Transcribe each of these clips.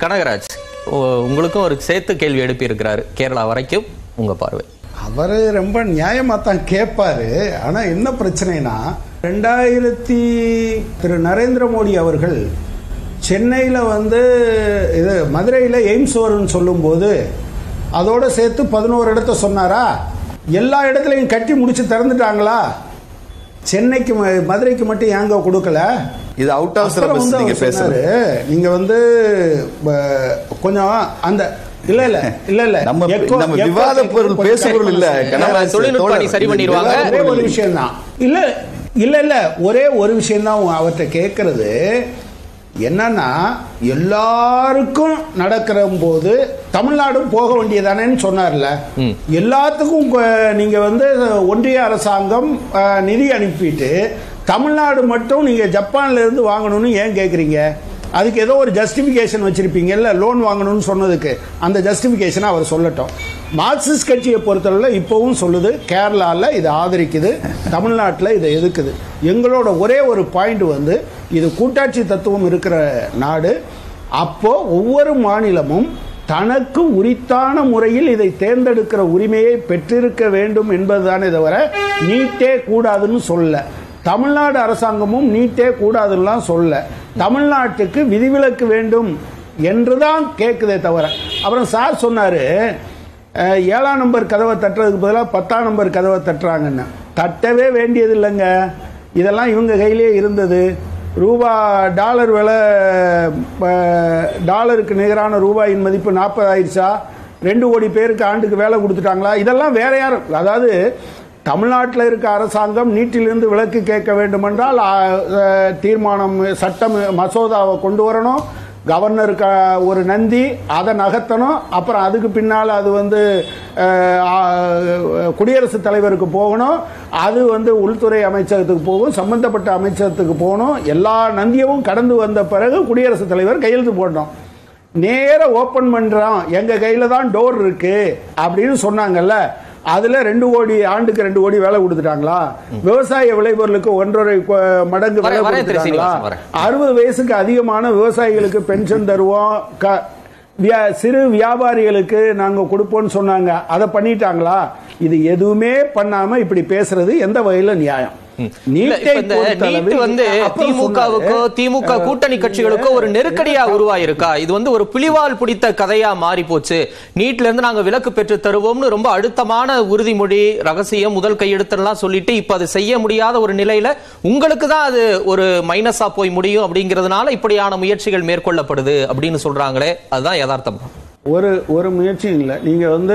கனகராஜ் உ- உங்களுக்கும் ஒரு சேர்த்து கேள்வி எழுப்பி இருக்கிறாரு கேரளா வரைக்கும் உங்க பார்வை அவர் ரொம்ப நியாயமாக தான் கேட்பாரு ஆனால் என்ன பிரச்சனைனா ரெண்டாயிரத்தி திரு நரேந்திர மோடி அவர்கள் சென்னையில் வந்து இது மதுரையில் எய்ம்ஸ் வரும்னு சொல்லும்போது அதோட சேர்த்து பதினோரு இடத்த சொன்னாரா எல்லா இடத்துலையும் கட்டி முடிச்சு திறந்துட்டாங்களா சென்னைக்கு ம- மதுரைக்கு மட்டும் ஏங்க கொடுக்கல இது அவுட் ஆஃப் அப்புறம் சிலபஸ் வந்து நீங்க அவர் பேசுறது சொன்னாரு, நீங்க வந்து ப- கொஞ்சம் அந்த இல்ல இல்ல இல்ல இல்ல நம்ம echo- நம்ம echo விவாத கேட்குது, பொருள் கொஞ்சம் பேசு பொருள் இல்ல கேட்கணும். கனகராஜ் தொழில்நுட்ப தோழர், அணி சரி இது பண்ணிடுவாங்க. விவாத ஒரே பொருள் ஒரு இல்லை. விஷயம் தான் இல்ல இல்ல இல்ல ஒரே ஒரு விஷயம் தான் அவர்கிட்ட கேட்கறது என்னன்னா எல்லாருக்கும் நடக்கிற போது தமிழ்நாடும் போக வேண்டியதானேன்னு சொன்னார்ல எல்லாத்துக்கும் கொ- நீங்க வந்து ஒன்றிய அரசாங்கம் அஹ், நிதி அனுப்பிட்டு தமிழ்நாடு மட்டும் நீங்க ஜப்பான்ல இருந்து வாங்கணும்னு ஏன் கேக்குறீங்க அதுக்கு ஏதோ ஒரு ஜஸ்டிஃபிகேஷன் வச்சிருப்பீங்கல்ல லோன் வாங்கணும்னு சொன்னதுக்கு அந்த ஜஸ்டிஃபிகேஷனை அவர் சொல்லட்டும் மார்க்சிஸ்ட் கட்சியை பொறுத்தளவில் இப்போவும் சொல்லுது கேரளாவில் இதை ஆதரிக்குது தமிழ்நாட்டில் இதை எதுக்குது எங்களோட ஒரே ஒரு பாயிண்ட் வந்து இது கூட்டாட்சி தத்துவம் இருக்கிற நாடு அப்போ ஒவ்வொரு மாநிலமும் தனக்கு உரித்தான முறையில் இதை தேர்ந்தெடுக்கிற உரிமையை பெற்றிருக்க வேண்டும் என்பதுதானே தவிர நீட்டே கூடாதுன்னு சொல்ல தமிழ்நாடு அரசாங்கமும் நீட்டே கூடாதுலாம் சொல்ல தமிழ்நாட்டுக்கு விதிவிலக்கு வேண்டும் என்றுதான் கேட்குதே தவிர அப்புறம் சார் சொன்னாரு அஹ், ஏழாம் நம்பர் கதவை தட்டுறதுக்கு பதிலாக பத்தாம் நம்பர் கதவை தட்டுறாங்கன்னு தட்டவே வேண்டியது இல்லைங்க இதெல்லாம் இவங்க கையிலே இருந்தது ரூபா டாலர் விலை அஹ், டாலருக்கு நிகரான ரூபாயின் மதிப்பு நாற்பது ஆயிடுச்சா ரெண்டு கோடி பேருக்கு ஆண்டுக்கு வேலை கொடுத்துட்டாங்களா இதெல்லாம் வேற யாரும் அதாவது தமிழ்நாட்டில் இருக்க அரசாங்கம் நீட்டிலிருந்து விலக்கு கேட்க வேண்டுமென்றால் ஆ, அஹ், தீர்மானம் சட்டம் மசோதாவை கொண்டு வரணும் கவர்னருக்கு அஹ், ஒரு நந்தி அதை நகர்த்தணும் அப்புறம் அதுக்கு பின்னால் அது வந்து அஹ், ஆ, குடியரசுத் தலைவருக்கு போகணும் அது வந்து உள்துறை அமைச்சகத்துக்கு போகும் சம்பந்தப்பட்ட அமைச்சகத்துக்கு போகணும் எல்லா நந்தியவும் கடந்து வந்த பிறகு குடியரசுத் தலைவர் கையெழுத்து போடணும் நேர ஓபன் பண்றோம் எங்க கையில தான் டோர் இருக்கு அப்படின்னு சொன்னாங்கல்ல அதுல ரெண்டு கோடி ஆண்டுக்கு ரெண்டு கோடி வேலை கொடுத்துட்டாங்களா விவசாய விளைபொருளுக்கு ஒன்றரை கொ- மடங்கு வரேன், வேலை வரேன் திரு கொடுத்துட்டாங்களா சீனிவாசன், வரேன். அறுபது வயசுக்கு அதிகமான விவசாயிகளுக்கு பென்ஷன் தருவோம் க- வியா- சிறு வியாபாரிகளுக்கு நாங்க கொடுப்போம்னு சொன்னாங்க அதை பண்ணிட்டாங்களா இது எதுவுமே பண்ணாம இப்படி பேசுறது எந்த வகையில நியாயம் இல்ல, நீட்டை இப்ப இந்த பொறுத்தளவில் நீட் வந்து அப்புறம் திமுகவுக்கோ சொன்னாரு, திமுக கூட்டணி கட்சிகளுக்கோ ஒரு நெருக்கடியா உருவாயிருக்கா இது வந்து ஒரு புலிவால் பிடித்த கதையா மாறி போச்சு நீட்ல இருந்து நாங்க விலக்கு பெற்று தருவோம்னு ரொம்ப அழுத்தமான உறுதிமொழி ரகசியம் முதல் கையெழுத்தெல்லாம் சொல்லிட்டு இப்ப அது செய்ய முடியாத ஒரு நிலையில உங்களுக்கு தான் அது ஒரு மைனஸா போய் முடியும் அப்படிங்கிறதுனால இப்படியான முயற்சிகள் மேற்கொள்ளப்படுது அப்படின்னு சொல்றாங்களே அதுதான் யதார்த்தம் ஒரு ஒரு முயற்சியும் இல்லை நீங்க வந்து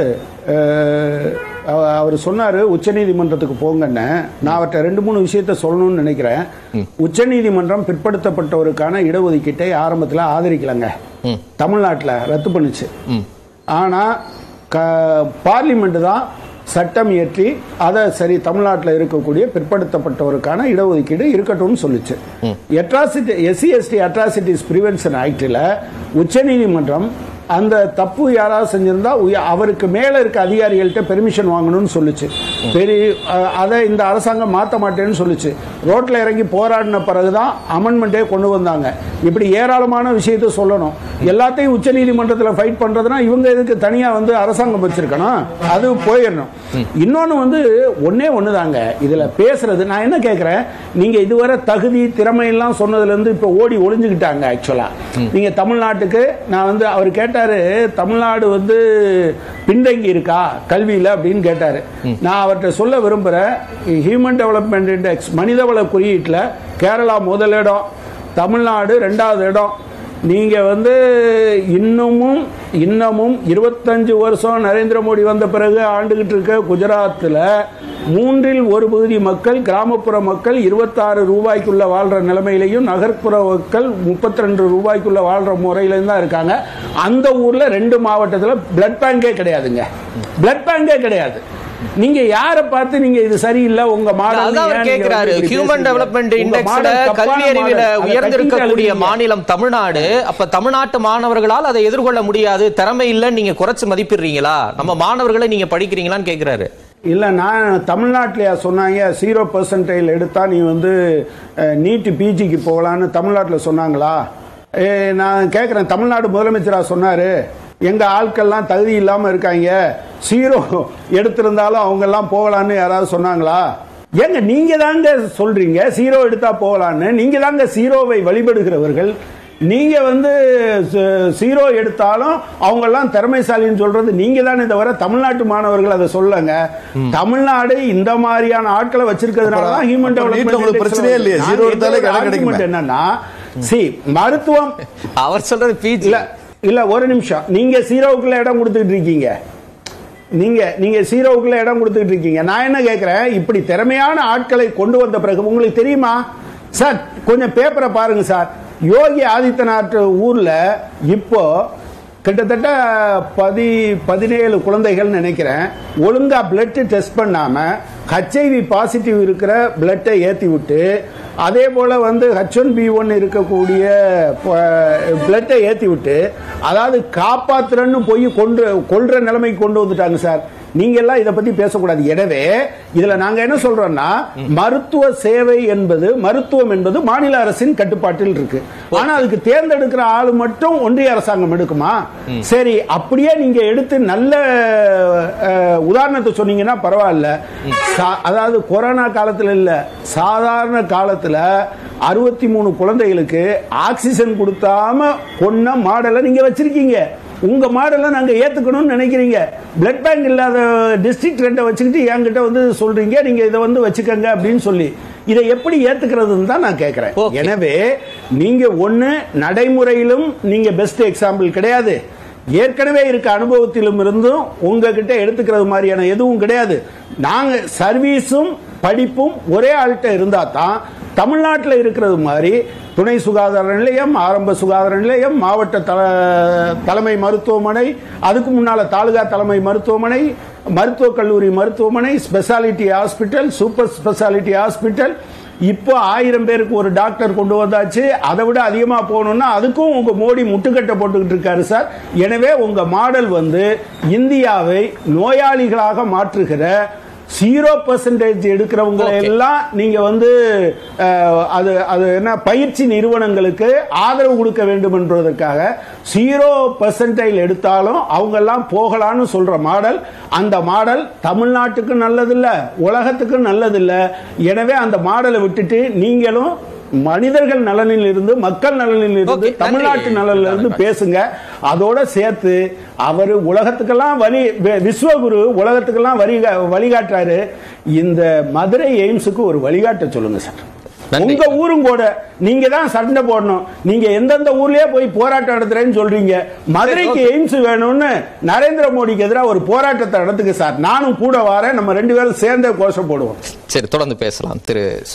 அஹ், அவ- அவர் சொன்னாரு உச்சநீதிமன்றத்துக்கு போங்கன்னு நான் அவர்கிட்ட ரெண்டு மூணு விஷயத்த சொல்லணும்னு நினைக்கிறேன் உச்சநீதிமன்றம் பிற்படுத்தப்பட்டவருக்கான இடஒதுக்கீட்டை ஆரம்பத்தில் ஆதரிக்கலங்க தமிழ்நாட்டில் ரத்து பண்ணுச்சு ஆனா க பார்லிமெண்ட் தான் சட்டம் இயற்றி அதை சரி தமிழ்நாட்டில் இருக்கக்கூடிய பிற்படுத்தப்பட்டவருக்கான இடஒதுக்கீடு இருக்கட்டும்னு சொல்லுச்சு atrocity SC ST atrocities prevention ஆக்டில் உச்சநீதிமன்றம் அந்த தப்பு யாராவது செஞ்சிருந்தா உய- அவருக்கு மேல இருக்க அதிகாரிகள்கிட்ட பெர்மிஷன் வாங்கணும்னு சொல்லுச்சு பெரிய அஹ், அதை இந்த அரசாங்கம் மாற்ற மாட்டேன்னு சொல்லுச்சு ரோட்ல இறங்கி போராடின பிறகுதான் அமெண்ட்மெண்ட்டே கொண்டு வந்தாங்க இப்படி ஏராளமான விஷயத்த சொல்லணும் எல்லாத்தையும் உச்சநீதிமன்றத்தில் ஃபைட் பண்றதுனா இவங்க இதுக்கு தனியா வந்து அரசாங்கம் வச்சிருக்கணும் அது போயிடணும் இன்னொன்னு வந்து ஒன்னே ஒண்ணுதாங்க இதுல பேசுறது நான் என்ன கேட்கிறேன் நீங்க இதுவரை தகுதி திறமை எல்லாம் சொன்னதுல இருந்து இப்ப ஓடி ஒளிஞ்சுக்கிட்டாங்க ஆக்சுவலா நீங்க தமிழ்நாட்டுக்கு நான் வந்து அவர் கேட்டாரு தமிழ்நாடு வந்து பின்தங்கி இருக்கா கல்வியில அப்படின்னு கேட்டாரு நான் அவர்கிட்ட சொல்ல விரும்புறேன் ஹியூமன் டெவலப்மெண்ட் இண்டெக்ஸ் மனிதவள குறியீட்டுல கேரளா முதல் இடம் தமிழ்நாடு ரெண்டாவது இடம் நீங்க வந்து இன்னமும் இன்னமும் இருபத்தஞ்சு வருஷம் நரேந்திர மோடி வந்த பிறகு ஆண்டுகிட்டு இருக்க குஜராத்தில் மூன்றில் ஒரு பகுதி மக்கள் கிராமப்புற மக்கள் இருபத்தாறு ரூபாய்க்குள்ள வாழ்ற நிலைமையிலையும் நகர்ப்புற மக்கள் முப்பத்தி ரெண்டு ரூபாய்க்குள்ள வாழ்ற முறையிலையும் தான் இருக்காங்க அந்த ஊர்ல ரெண்டு மாவட்டத்தில் பிளட் பேங்கே கிடையாதுங்க பிளட் பேங்கே கிடையாது நீங்க யாரை பார்த்து நீங்க இது சரியில்லை உங்க மாடல் அதான் அவர் கேட்கிறாரு ஹியூமன் டெவலப்மெண்ட் இண்டெக்ஸ்ல கல்வி அறிவில உயர்ந்திருக்கக்கூடிய மாநிலம் தமிழ்நாடு அப்ப தமிழ்நாட்டு மாணவர்களால் அதை எதிர்கொள்ள முடியாது திறமை இல்லைன்னு நீங்க குறைச்சு மதிப்பிடுறீங்களா நம்ம மாணவர்களை நீங்க படிக்கிறீங்களான்னு கேக்குறாரு இல்ல நான் தமிழ்நாட்டிலயா சொன்னாங்க ஜீரோ பர்சன்டைல் எடுத்தா நீ வந்து நீட்டு பிஜிக்கு போகலான்னு தமிழ்நாட்டில் சொன்னாங்களா ஏ, நான் கேட்குறேன் தமிழ்நாடு முதலமைச்சராக சொன்னாரு எங்க ஆட்கள்லாம் தகுதி இல்லாம இருக்காங்க சீரோ எடுத்திருந்தாலும் அவங்க எல்லாம் போகலான்னு யாராவது சொன்னாங்களா ஏங்க நீங்க தாங்க சொல்றீங்க சீரோ எடுத்தா போகலான்னு நீங்க தாங்க சீரோவை வழிபடுகிறவர்கள் நீங்க வந்து ச- சீரோ எடுத்தாலும் அவங்க எல்லாம் திறமைசாலின்னு சொல்றது நீங்க தானே தவிர தமிழ்நாட்டு மாணவர்கள் அதை சொல்லுங்க தமிழ்நாடு இந்த மாதிரியான ஆட்களை வச்சிருக்கிறதுனால தான் ஹியூமன் அப்ப நீட்ல உங்களுக்கு பிரச்சனையே இல்லையே. zero எடுத்தாலே இடம் கிடைக்குமே. என்னன்னா சி மருத்துவம் அவர் சொல்றது பிஜி இல்ல இல்ல ஒரு நிமிஷம் நீங்க சீரோவுக்குள்ள இடம் கொடுத்துட்டு இருக்கீங்க நீங்க நீங்க சீரோவுக்குள்ள இடம் கொடுத்துட்டு இருக்கீங்க நான் என்ன கேக்குறேன் இப்படி திறமையான ஆட்களை கொண்டு வந்த பிறகு உங்களுக்கு தெரியுமா சார் கொஞ்சம் பேப்பரை பாருங்க சார் யோகி ஆதித்யநாத் ஊர்ல இப்போ கிட்டத்தட்ட பதி பதினேழு குழந்தைகள் நினைக்கிறேன் ஒழுங்கா பிளட் டெஸ்ட் பண்ணாம ஹச்ஐவி பாசிட்டிவ் இருக்கிற பிளட்டை ஏத்தி விட்டு அதே போல வந்து ஹச் ஒன் பி ஒன் இருக்கக்கூடிய பிளட்டை ஏத்தி விட்டு அதாவது காப்பாத்துறன்னு போய் கொண்டு கொல்ற நிலைமைக்கு கொண்டு வந்துட்டாங்க சார் நீங்க எல்லாம் இதை பத்தி பேசக்கூடாது எனவே இதுல நாங்க என்ன சொல்றோம்னா மருத்துவ சேவை என்பது மருத்துவம் என்பது மாநில அரசின் கட்டுப்பாட்டில் இருக்கு ஆனா அதுக்கு தேர்ந்தெடுக்கிற ஆளு மட்டும் ஒன்றிய அரசாங்கம் எடுக்குமா சரி அப்படியே நீங்க எடுத்து நல்ல அஹ், உதாரணத்தை சொன்னீங்கன்னா பரவாயில்ல சா- அதாவது கொரோனா காலத்துல இல்ல சாதாரண காலத்துல அறுபத்தி மூணு குழந்தைகளுக்கு ஆக்சிஜன் கொடுத்தாம கொன்ன மாடலை நீங்க வச்சிருக்கீங்க உங்க மாடலை நாங்க ஏத்துக்கணும்னு நினைக்கிறீங்க பிளட் பேங்க் இல்லாத டிஸ்ட்ரிக்ட் ரெண்டை வச்சுக்கிட்டு என்கிட்ட வந்து சொல்றீங்க நீங்க இதை வந்து வச்சுக்கங்க அப்படின்னு சொல்லி இதை எப்படி ஏத்துக்கிறதுன்னு தான் நான் கேட்கிறேன் Okay. எனவே நீங்க ஒண்ணு நடைமுறையிலும் நீங்க பெஸ்ட் எக்ஸாம்பிள் கிடையாது ஏற்கனவே இருக்க அனுபவத்திலும் இருந்தும் உங்ககிட்ட எடுத்துக்கிறது மாதிரியான எதுவும் கிடையாது நாங்க சர்வீஸும் படிப்பும் ஒரே ஆள்கிட்ட இருந்தா தான் தமிழ்நாட்டில் இருக்கிறது மாதிரி துணை சுகாதார நிலையம் ஆரம்ப சுகாதார நிலையம் மாவட்ட தல தலைமை மருத்துவமனை அதுக்கு முன்னால தாலுகா தலைமை மருத்துவமனை மருத்துவக் கல்லூரி மருத்துவமனை speciality hospital super speciality hospital இப்போ ஆயிரம் பேருக்கு ஒரு டாக்டர் கொண்டு வந்தாச்சு அதை விட அதிகமா போகணும்னா அதுக்கும் உங்க மோடி முட்டுக்கட்டை போட்டுக்கிட்டு இருக்காரு சார் எனவே உங்க மாடல் வந்து இந்தியாவை நோயாளிகளாக மாற்றுகிற ஜீரோ பர்சன்டேஜ் எடுக்கிறவங்க Okay. எல்லாம் நீங்க வந்து அஹ், அது அது என்ன பயிற்சி நிறுவனங்களுக்கு ஆதரவு கொடுக்க வேண்டும் என்பதற்காக ஜீரோ பர்சன்டைல் எடுத்தாலும் அவங்க எல்லாம் போகலான்னு சொல்ற மாடல் அந்த மாடல் தமிழ்நாட்டுக்கு நல்லதில்ல உலகத்துக்கும் நல்லதில்ல எனவே அந்த மாடலை விட்டுட்டு நீங்களும் மனிதர்கள் நலனில் இருந்து மக்கள் நலனில் இருந்து Okay, நன்றி. தமிழ்நாட்டு நலனில் இருந்து பேசுங்க அதோட சேர்த்து அவர் உலகத்துக்கெல்லாம் வழி வி- விஸ்வகுரு உலகத்துக்கெல்லாம் வழி வழிகாட்டுறாரு இந்த மதுரை எய்ம்ஸுக்கு ஒரு வழிகாட்ட சொல்லுங்க சார் நன்றி. உங்க ஊரும் கூட நீங்க தான் சண்டை போடணும் நீங்க எந்தெந்த ஊர்லயே போய் போராட்டம் நடத்துறேன்னு சொல்றீங்க மதுரைக்கு okay. எய்ம்ஸ் வேணும்னு நரேந்திர மோடிக்கு எதிராக ஒரு போராட்டத்தை நடத்துங்க சார் நானும் கூட வரேன் நம்ம ரெண்டு பேரும் சேர்ந்தே கோஷம் போடுவோம் சரி தொடர்ந்து பேசலாம் திரு